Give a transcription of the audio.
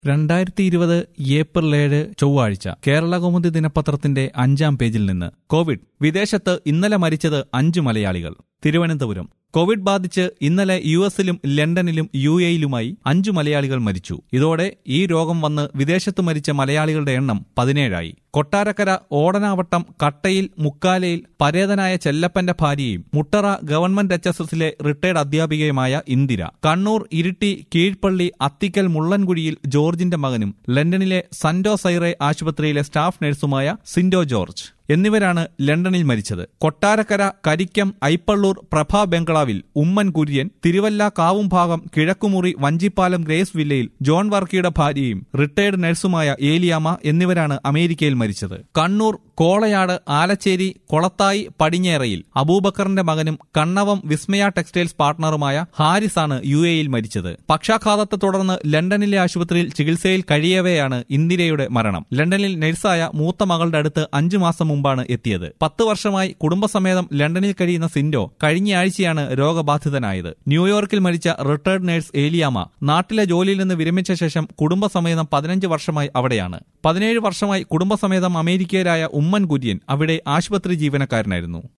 രണ്ടായിരത്തി ഇരുപത് ഏപ്രിൽ ഏഴ് ചൊവ്വാഴ്ച കേരള കൗമുദി ദിനപത്രത്തിന്റെ അഞ്ചാം പേജിൽ നിന്ന് കോവിഡ് വിദേശത്ത് ഇന്നലെ മരിച്ചത് അഞ്ചു മലയാളികൾ തിരുവനന്തപുരം കോവിഡ് ബാധിച്ച് ഇന്നലെ യു എസിലും ലണ്ടനിലും യു എയിലുമായി അഞ്ചു മലയാളികൾ മരിച്ചു ഇതോടെ ഈ രോഗം വന്ന് വിദേശത്ത് മരിച്ച മലയാളികളുടെ എണ്ണം പതിനേഴായി കൊട്ടാരക്കര ഓടനാവട്ടം കട്ടയിൽ മുക്കാലയിൽ പരേതനായ ചെല്ലപ്പന്റെ ഭാര്യയും മുട്ടറ ഗവൺമെന്റ് എച്ച് എസ് എസിലെ റിട്ടയർഡ് അധ്യാപികയുമായ ഇന്ദിര കണ്ണൂർ ഇരിട്ടി കീഴ്പള്ളി അത്തിക്കൽ മുള്ളൻകുഴിയിൽ ജോർജിന്റെ മകനും ലണ്ടനിലെ സന്റോ സൈറെ ആശുപത്രിയിലെ സ്റ്റാഫ് നഴ്സുമായ സിൻഡോ ജോർജ് എന്നിവരാണ് ലണ്ടനിൽ മരിച്ചത് കൊട്ടാരക്കര കരിക്കം ഐപ്പള്ളൂർ പ്രഭാ ബംഗ്ലാവിൽ ഉമ്മൻ കുര്യൻ തിരുവല്ല കാവുംഭാഗം കിഴക്കുമുറി വഞ്ചിപ്പാലം ഗ്രേസ് വില്ലയിൽ ജോൺ വർക്കിയുടെ ഭാര്യയും റിട്ടയർഡ് നഴ്സുമായ ഏലിയാമ്മ എന്നിവരാണ് അമേരിക്കയിൽ മരിച്ചത് കണ്ണൂർ കോളയാട് ആലച്ചേരി കൊളത്തായി പടിഞ്ഞേറയിൽ അബൂബക്കറിന്റെ മകനും കണ്ണവം വിസ്മയ ടെക്സ്റ്റൈൽസ് പാർട്ണറുമായ ഹാരിസാണ് യു എയിൽ മരിച്ചത് പക്ഷാഘാതത്തെ തുടർന്ന് ലണ്ടനിലെ ആശുപത്രിയിൽ ചികിത്സയിൽ കഴിയവെയാണ് ഇന്ദിരയുടെ മരണം ലണ്ടനിൽ നഴ്സായ മൂത്ത മകളുടെ അടുത്ത് അഞ്ചു മാസം മുമ്പാണ് എത്തിയത് പത്ത് വർഷമായി കുടുംബസമേതം ലണ്ടനിൽ കഴിയുന്ന സിൻഡോ കഴിഞ്ഞയാഴ്ചയാണ് രോഗബാധിതനായത് ന്യൂയോർക്കിൽ മരിച്ച റിട്ടയർഡ് നഴ്സ് ഏലിയാമ നാട്ടിലെ ജോലിയിൽ നിന്ന് വിരമിച്ച ശേഷം കുടുംബസമേതം പതിനഞ്ച് വർഷമായി അവിടെയാണ് പതിനേഴ് വർഷമായി കുടുംബസമേതം അമേരിക്കയിലായ ഉമ്മൻ കുര്യൻ അവിടെ ആശുപത്രി ജീവനക്കാരനായിരുന്നു